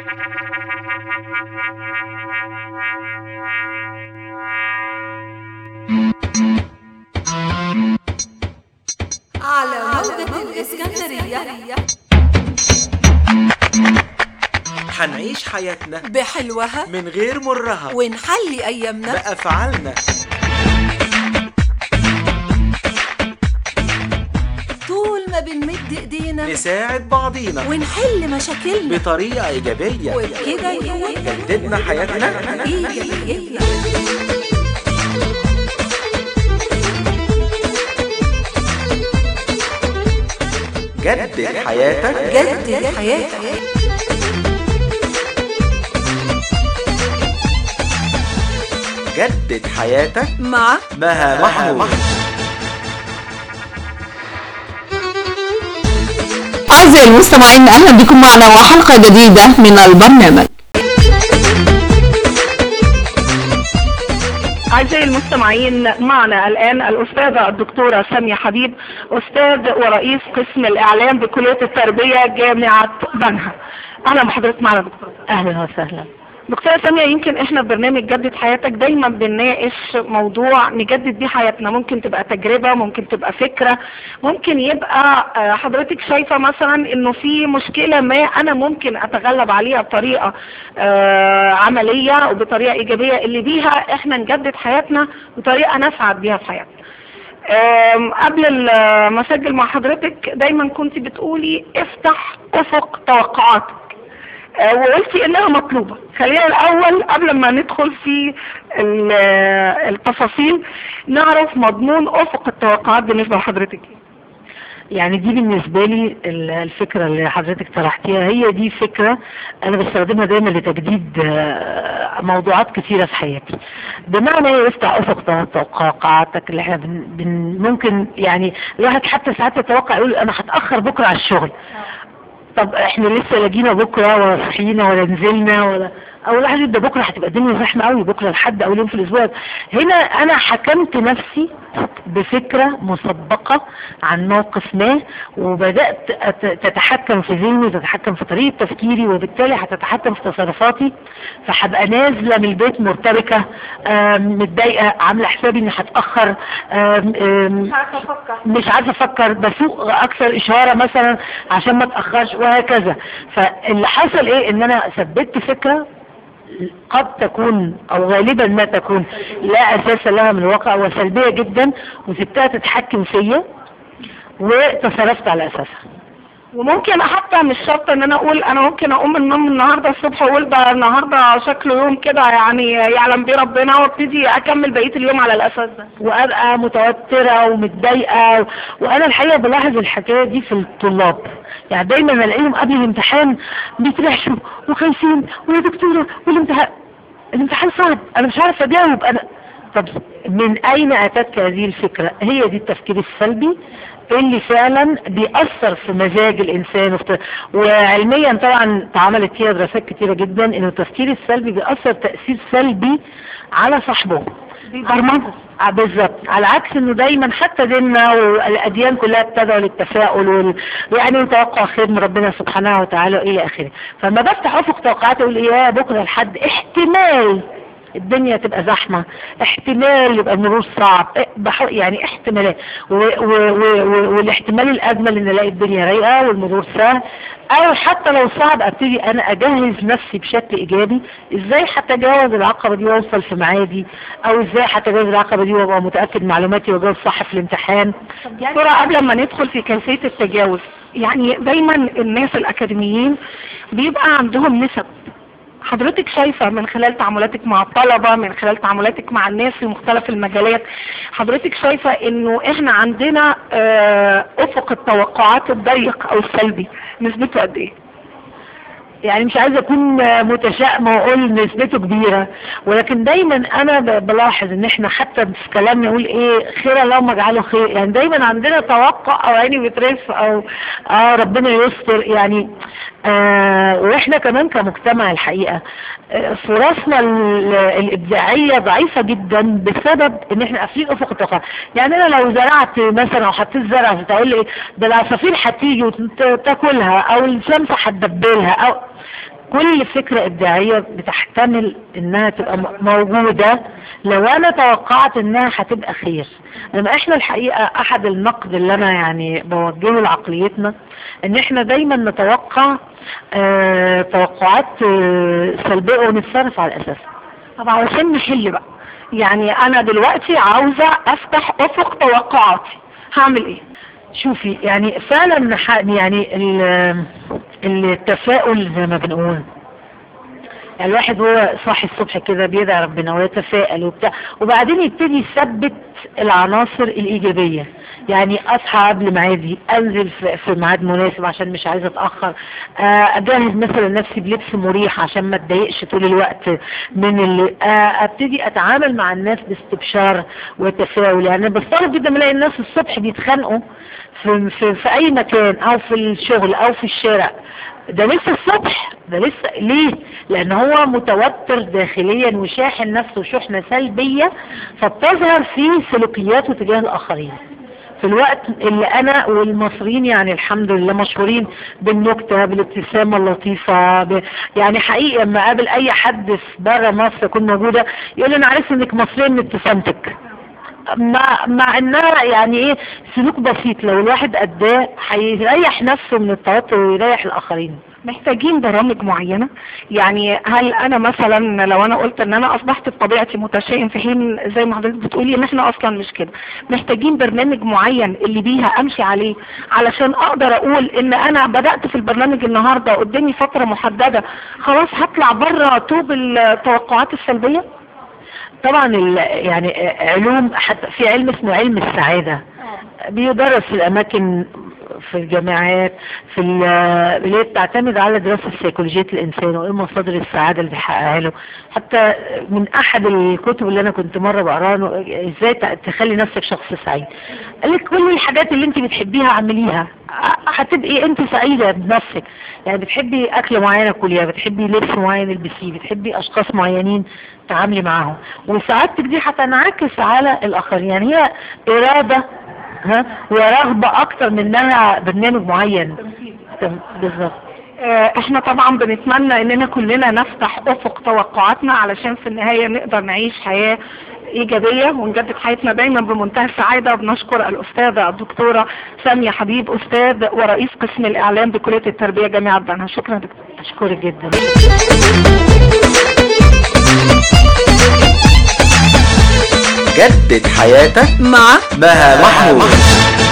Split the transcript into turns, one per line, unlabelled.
على موجة الإسكندرية
حنعيش حياتنا
بحلوها
من غير مرها
ونحلي أيامنا
بأفعالنا
طول ما بنمد إيدينا
نساعد بعضينا
ونحل مشاكلنا
بطريقة إيجابية
وبكده يكون
جددنا حياتنا
إيجابية
جدد حياتك
جدد حياتك
جدد حياتك
مع
مها محمود
أعزائي المستمعين أهلا بكم معنا وحلقة جديدة من البرنامج
أعزائي المستمعين معنا الآن الأستاذة الدكتورة سامية حبيب أستاذ ورئيس قسم الإعلام بكلية التربية جامعة بنها أهلا بحضرتك معنا دكتورة
أهلا وسهلا
دكتورة سامية يمكن احنا في برنامج جدد حياتك دايما بنناقش موضوع نجدد بيه حياتنا ممكن تبقى تجربة ممكن تبقى فكرة ممكن يبقى آه، حضرتك شايفة مثلا انه في مشكلة ما انا ممكن اتغلب عليها بطريقة آه، عملية وبطريقة ايجابية اللي بيها احنا نجدد حياتنا بطريقة نسعد بيها في حياتنا آم، قبل ال- ما اسجل مع حضرتك دايما كنت بتقولي افتح افق توقعاتك آه، وقلتي انها مطلوبة خلينا الاول قبل ما ندخل في ال- آه، التفاصيل نعرف مضمون افق التوقعات بالنسبة لحضرتك إيه.
يعني دي بالنسبة لي ال- الفكرة اللي حضرتك طرحتيها هي دي فكرة أنا بستخدمها دايما لتجديد آه، موضوعات كثيرة في حياتي بمعنى ايه افتح أفق توقعاتك اللي احنا بن بن ممكن يعني الواحد حتى ساعات يتوقع يقول أنا هتأخر بكرة على الشغل طب احنا لسه لا جينا بكرة ولا صحينا ولا نزلنا ولا او الواحد يبدا بكره هتبقى الدنيا زحمه قوي بكره لحد اول يوم في الاسبوع هنا انا حكمت نفسي بفكره مسبقه عن موقف ما وبدات أت- تتحكم في ذهني وتتحكم في طريقه تفكيري وبالتالي هتتحكم في تصرفاتي فهبقى نازله من البيت مرتبكه آم، متضايقه عامله حسابي اني هتاخر آم، آم، مش عارفه افكر بسوق اكثر اشاره مثلا عشان ما اتاخرش وهكذا فاللي حصل ايه ان انا ثبت فكره قد تكون او غالبا ما تكون لا اساس لها من الواقع وسلبيه جدا وسبتها تتحكم فيا وتصرفت على اساسها
وممكن حتى مش شرط ان انا اقول انا ممكن اقوم من النوم النهارده الصبح واقول ده النهارده شكله يوم كده يعني يعلم بيه ربنا وابتدي اكمل بقيه اليوم على الاساس ده
وابقى متوتره ومتضايقه وانا الحقيقه بلاحظ الحكايه دي في الطلاب يعني دايما الاقيهم قبل الامتحان بيترعشوا وخايفين ويا دكتوره والامتحان الامتحان صعب انا مش عارفه اجاوب انا طب من اين اتتك هذه الفكره هي دي التفكير السلبي اللي فعلا بيأثر في مزاج الانسان وفي وعلميا طبعا اتعملت فيها دراسات كتيره جدا ان التفكير السلبي بيأثر تأثير سلبي على صاحبه برمجه آه، بالظبط على عكس انه دايما حتى ديننا والاديان كلها بتدعو للتفاؤل وال... يعني توقع خير من ربنا سبحانه وتعالى الى اخره فلما بفتح افق توقعاتي اقول ايه يا بكره لحد احتمال الدنيا تبقى زحمة احتمال يبقى المرور صعب إيه، بح- يعني احتمالات و- و- و- و- والاحتمال الأجمل ان الاقي الدنيا رايقة والمرور سهل او حتى لو صعب ابتدي انا اجهز نفسي بشكل ايجابي ازاي هتجاوز العقبة دي واوصل في ميعادي او ازاي هتجاوز العقبة دي وابقى متأكد معلوماتي واجاوب صح في الامتحان
دكتورة قبل ما ندخل في كيفية التجاوز يعني دايما الناس الأكاديميين بيبقى عندهم نسب حضرتك شايفة من خلال تعاملاتك مع الطلبة من خلال تعاملاتك مع الناس في مختلف المجالات حضرتك شايفة انه احنا عندنا آه، افق التوقعات الضيق او السلبي نسبته قد ايه؟
يعني مش عايزه اكون متشائمه واقول نسبته كبيره ولكن دايما انا ب- بلاحظ ان احنا حتى في كلامنا نقول ايه خير اللهم اجعله خير يعني دايما عندنا توقع او عيني بترف او اه ربنا يستر يعني آه واحنا كمان كمجتمع الحقيقه آه فرصنا ال- الابداعيه ضعيفه جدا بسبب ان احنا قافلين افق التوقع يعني انا لو زرعت مثلا او حطيت زرع تقول لي ده العصافير هتيجي وتاكلها او الشمس هتدبلها او كل فكرة إبداعية بتحتمل إنها تبقى م- موجودة لو أنا توقعت إنها هتبقى خير لما إحنا الحقيقة أحد النقد اللي أنا يعني بوجهه لعقليتنا إن إحنا دايما نتوقع آه توقعات آه سلبية ونتصرف على أساسها
طب علشان نحل بقى يعني انا دلوقتي عاوزة افتح افق توقعاتي هعمل ايه
شوفي يعني فعلا ح- يعني ال- التفاؤل زي ما بنقول يعني الواحد هو صاحي الصبح كده بيدعي ربنا ويتفائل وبتاع وبعدين يبتدي يثبت العناصر الإيجابية يعني أصحى قبل ميعادي أنزل في في ميعاد مناسب عشان مش عايزة أتأخر آه، أجهز مثلا نفسي بلبس مريح عشان ما أتضايقش طول الوقت من اللي آه، أبتدي أتعامل مع الناس باستبشار وتفاؤل يعني بستغرب جدا بلاقي الناس الصبح بيتخانقوا في, في, في أي مكان أو في الشغل أو في الشارع ده لسه الصبح ده لسه ليه لان هو متوتر داخليا وشاحن نفسه شحنة سلبية فبتظهر في سلوكياته تجاه الاخرين في الوقت اللي انا والمصريين يعني الحمد لله مشهورين بالنكتة بالابتسامة اللطيفة ب... يعني حقيقي لما اقابل اي حد في بره مصر اكون موجودة يقول لي انا عارف انك مصرية من ابتسامتك مع مع انها يعني ايه سلوك بسيط لو الواحد اداه هيريح نفسه من التوتر ويريح الاخرين
محتاجين برامج معينة يعني هل انا مثلا لو انا قلت ان انا اصبحت بطبيعتي متشائم في حين زي ما حضرتك بتقولي ان احنا اصلا مش كده محتاجين برنامج معين اللي بيها امشي عليه علشان اقدر اقول ان انا بدأت في البرنامج النهاردة قدامي فترة محددة خلاص هطلع بره طوب التوقعات السلبية
طبعا ال- يعني علوم حتى في علم اسمه علم السعادة بيدرس في الأماكن في الجامعات في ال- اللي هي بتعتمد على دراسة سيكولوجية الإنسان وإيه مصادر السعادة اللي بيحققها له حتى من أحد الكتب اللي أنا كنت مرة بقراها إنه إزاي ت- تخلي نفسك شخص سعيد قال لك كل الحاجات اللي أنت بتحبيها اعمليها هتبقي أنت سعيدة بنفسك يعني بتحبي أكل معينة كليها بتحبي لبس معين البسيه بتحبي أشخاص معينين تعاملي معاهم وسعادتك دي هتنعكس على الآخرين يعني هي إرادة ها ورغبة أكتر من إنها برنامج معين تم- بالظبط
آه، احنا طبعا بنتمنى اننا كلنا نفتح افق توقعاتنا علشان في النهاية نقدر نعيش حياة ايجابية ونجدد حياتنا دايما بمنتهى السعادة بنشكر الاستاذة الدكتورة سامية حبيب استاذ ورئيس قسم الاعلام بكلية التربية جامعة بنها شكرا دكتور
أشكرك جدا
جدد حياتك
مع
مها محمود